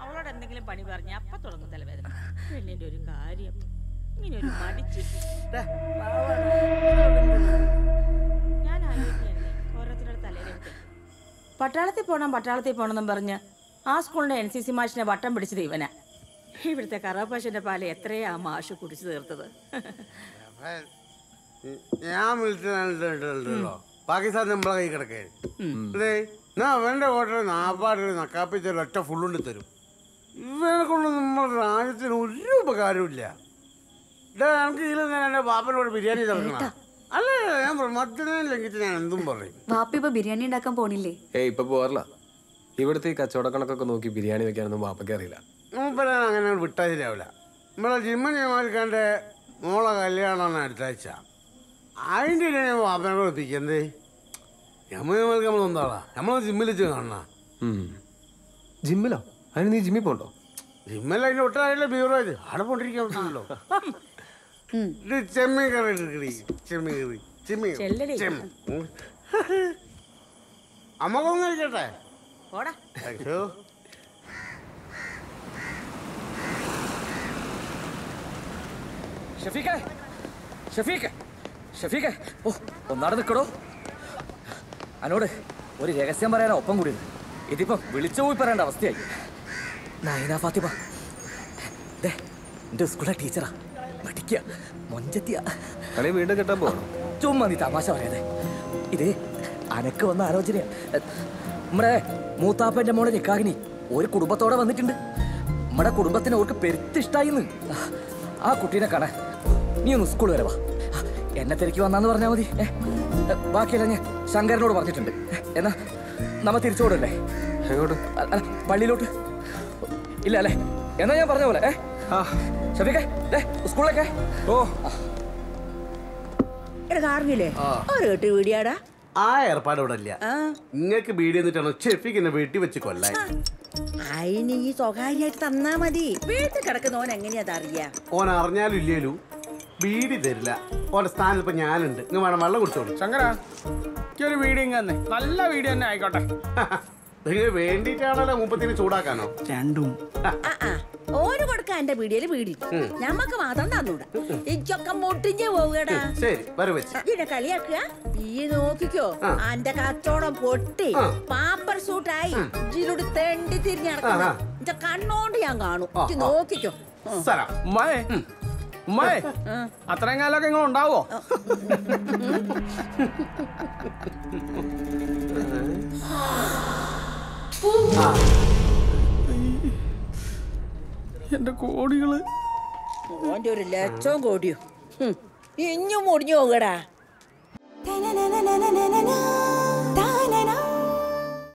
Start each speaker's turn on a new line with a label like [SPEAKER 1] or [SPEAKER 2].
[SPEAKER 1] അവളോട് എന്തെങ്കിലും പണി പറഞ്ഞ അപ്പൊ തുടങ്ങും തലവേദന പെണ്ണിന്റെ ഒരു കാര്യം ഇങ്ങനെ ഒരു മടിച്ച് ഞാൻ ആലോചിക്കുകയായിരുന്നേ ഓരോരുത്തരുടെ തലയിലെടുത്ത് പട്ടാളത്തിൽ പോണം പട്ടാളത്തിൽ പോണെന്നും പറഞ്ഞ് ആ സ്കൂളിന്റെ എൻ സി സി മാഷിനെ വട്ടം പിടിച്ചത് ഇവനാ ഇവിടുത്തെ കറാപ്പാശന്റെ പാല് എത്രയാ ആ മാഷ് കുടിച്ചു തീർത്തത്
[SPEAKER 2] ഞാൻ വിളിച്ചിട്ടുണ്ടല്ലോ പാകിസ്ഥാൻ നമ്മളെ കൈ കിടക്കേ അതെ ഞാൻ അവന്റെ ഹോട്ടലിൽ നാപ്പാട് നക്കാപ്പിച്ച ഒറ്റ ഫുള്ളുണ്ട് തരും ഇവനെ കൊണ്ട് നമ്മുടെ രാജ്യത്തിന് ഒരു ഉപകാരമില്ല ഇതാ നമുക്ക് ഇതിൽ ഞാൻ എൻ്റെ ബാപ്പനോട് ബിരിയാണി തരണം അല്ല ഞാൻ മദ്യനെ ലംഘിച്ച് ഞാൻ എന്തും പറയും
[SPEAKER 3] വാപ്പ ഇപ്പൊ ബിരിയാണി ഉണ്ടാക്കാൻ പോണില്ലേ
[SPEAKER 4] ഏയ് ഇപ്പൊ പോകാറില്ല ഇവിടുത്തെ ഈ കച്ചവട കണക്കൊക്കെ നോക്കി ബിരിയാണി വെക്കാനൊന്നും വാപ്പയ്ക്ക് അറിയില്ല
[SPEAKER 2] മൂപ്പരെ അങ്ങനെ അങ്ങട് വിട്ടാൽ ശരിയാവില്ല നമ്മളെ ജിമ്മൻ ജമാൽക്കാൻ്റെ മോളെ കല്യാണമാണ് അടുത്ത ആഴ്ച അതിൻ്റെ ഇടയിൽ ഞാൻ വാപ്പനെ കൂടെ എത്തിക്കന്തേ യമ ജമാൽക്ക് നമ്മൾ എന്താളാ നമ്മൾ ജിമ്മിൽ വെച്ച് കാണണ
[SPEAKER 4] ഉം. ജിമ്മിലോ അതിന് നീ ജിമ്മിൽ പോണ്ടോ
[SPEAKER 2] ജിമ്മല്ല അതിൻ്റെ ഒട്ടായില്ല ബീവറേജ് അവിടെ പോണ്ടിരിക്കാൻ പറ്റില്ലല്ലോ ഇത് ചെമ്മീൻ കറി എടുക്കടി ചെമ്മീൻ കറി ചെമ്മീൻ
[SPEAKER 1] ചെല്ലടി.
[SPEAKER 2] ചെമ്മീൻ ഉം. അമ്മക്കൊന്നും കഴിക്കട്ടെ
[SPEAKER 1] പോടാ
[SPEAKER 2] അയ്യോ
[SPEAKER 5] ഷഫീഖേ ഷഫീഖ് ഷഫീഖേ ഓ ഒന്നാടെ നിൽക്കടോ അനോട് ഒരു രഹസ്യം പറയാനാ ഒപ്പം കൂടിയത് ഇതിപ്പം വിളിച്ചു പോയി പറയേണ്ട അവസ്ഥയായി നയന ഫാത്തിമ ദേ എൻ്റെ സ്കൂളിലെ ടീച്ചറാ പഠിക്കുക മൊഞ്ചത്തിയ
[SPEAKER 4] കളി വീണ്ടും കെട്ടാൻ പോകണം
[SPEAKER 5] ചുമ്മാ നീ തമാശ പറയാതെ ഇത് അനക്ക് വന്ന ആലോചനയാ നമ്മുടെ മൂത്താപ്പന്റെ മോളെ നിക്കാകിനി ഒരു കുടുംബത്തോടെ വന്നിട്ടുണ്ട് നമ്മുടെ കുടുംബത്തിന് അവർക്ക് പെരുത്തിഷ്ടായിന്ന് ആ കുട്ടീനെ കാണാൻ നീ ഒന്ന് സ്കൂൾ വരെ വാ എന്നെ തിരക്കി വന്നാന്ന് പറഞ്ഞാൽ മതി ഏ, ഏ, ബാക്കിയെല്ലാം ഞാൻ ശങ്കരനോട് പറഞ്ഞിട്ടുണ്ട് ഏ, എന്നാ നമ്മ തിരിച്ചോടല്ലേ
[SPEAKER 4] എങ്ങോട്ട്
[SPEAKER 5] അല്ല പള്ളിയിലോട്ട് ഇല്ല അല്ലേ എന്നാ ഞാൻ പറഞ്ഞ പോലെ ഏ
[SPEAKER 4] ആ
[SPEAKER 5] ഷഫീഖേ ദേ, സ്കൂളിലൊക്കെ
[SPEAKER 4] ഓ
[SPEAKER 6] എടാ കാറിനില്ലേ ഒരു കെട്ട് വീടിയാടാ
[SPEAKER 2] ആ ഏർപ്പാട് ഇവിടെ ഇല്ല നിങ്ങൾക്ക് ബീഡി എന്നിട്ടാണ് ഷെഫിക്ക് എന്നെ വെട്ടി വെച്ച് കൊല്ലാൻ
[SPEAKER 6] അതിന് ഈ സ്വകാര്യമായിട്ട് തന്നാ മതി വീട്ടിൽ കിടക്കുന്നവൻ എങ്ങനെയാ അതറിയാ
[SPEAKER 2] ഓൻ അറിഞ്ഞാലും ഇല്ലേലും ബീഡി തരില്ല ഓന്റെ സ്ഥാനത്ത് ഇപ്പൊ ഞാനുണ്ട് നിങ്ങൾ വേണം വെള്ളം കുടിച്ചോളൂ
[SPEAKER 7] ശങ്കര ഒരു വീഡിയോ തന്നെ നല്ല വീഡിയോ തന്നെ ആയിക്കോട്ടെ
[SPEAKER 2] നിങ്ങൾ വേണ്ടിയിട്ടാണല്ലോ മുപ്പത്തിന് ചൂടാക്കാനോ
[SPEAKER 7] രണ്ടും
[SPEAKER 6] ആ ആ ഓര് കൊടുക്ക എന്റെ പീടിയല് പീടി ഞമ്മക്ക് മാത്രം തന്നൂടാ ഇച്ചൊക്കെ മുട്ടിഞ്ഞ് പോവുകടാ
[SPEAKER 2] ശരി വരെ വെച്ച്
[SPEAKER 6] ഇതിനെ കളിയാക്കുക ഈ നോക്കിക്കോ അന്റെ കച്ചവടം പൊട്ടി പാപ്പർ സൂട്ടായി ഇതിലൂടെ തെണ്ടി തിരിഞ്ഞ് നടക്കണം
[SPEAKER 2] ആ, ആ.
[SPEAKER 6] എന്റെ കണ്ണോണ്ട് ഞാൻ കാണും ഇജ്ജ് നോക്കിക്കോ ഉം.
[SPEAKER 2] സലാം
[SPEAKER 7] ഉമ്മായെ ഉമ്മായെ അത്രയും കാലമൊക്കെ നിങ്ങൾ ഉണ്ടാവോ എന്റെ കോടികള്
[SPEAKER 6] ഓന്റെ ഒരു ലക്ഷവും കോടിയോ ഇഞ്ഞും മുടിഞ്ഞു പോകടാ
[SPEAKER 3] തനന